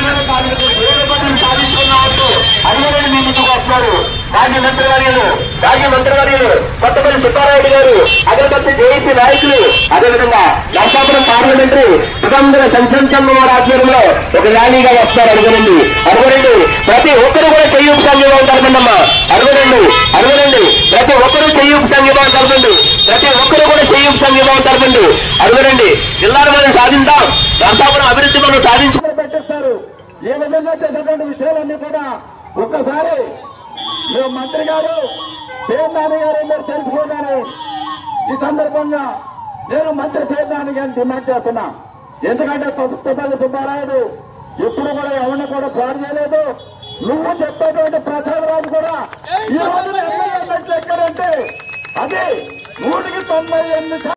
నిర్మాణ కార్మికులు వేరుపడిని సాధించుకున్న వాళ్ళు అధికారులు మీ ముందుకు వస్తున్నారు రాజ్య మంత్రివర్యులు రాజ్య మంత్రివర్యులు కొత్తపల్లి సుబ్బారాయుడు గారు అగరబత్తి జేఏసీ నాయకులు అదేవిధంగా నర్సాపురం పార్లమెంటరీ సుగంధర సంక్షేమ సంఘం వారి ఆధ్వర్యంలో ఒక ర్యాలీగా వస్తారు అడుగునండి అడుగునండి ప్రతి ఒక్కరు కూడా చెయ్యూపు సంఘీభావం తరపండమ్మా అడుగునండి అడుగునండి ప్రతి ఒక్కరూ చెయ్యూపు సంఘీభావం తరపండి ప్రతి ఒక్కరూ కూడా చెయ్యూపు సంఘీభావం తరపండి అడుగునండి జిల్లాను మనం సాధించాం నర్సాపురం అభివృద్ధి మనం సాధించు ఇబ్బంది పెట్టేస్తారు ఏ విధంగా చేసేటువంటి విషయాలన్నీ కూడా ఒక్కసారి మీరు మంత్రి గారు పేర్నాని గారు మీరు తెలుసుకోగానే ఈ సందర్భంగా నేను మంత్రి పేర్నాని గారిని డిమాండ్ చేస్తున్నా ఎందుకంటే కొత్తపల్లి సుబ్బారాయుడు ఎప్పుడు కూడా ఎవరిని కూడా పాడు చేయలేదు నువ్వు చెప్పేటువంటి ప్రసాద్ రాజు కూడా ఈ రోజున ఎమ్మెల్యే మెట్లు ఎక్కడంటే అది నూటికి తొంభై ఎనిమిది శాతం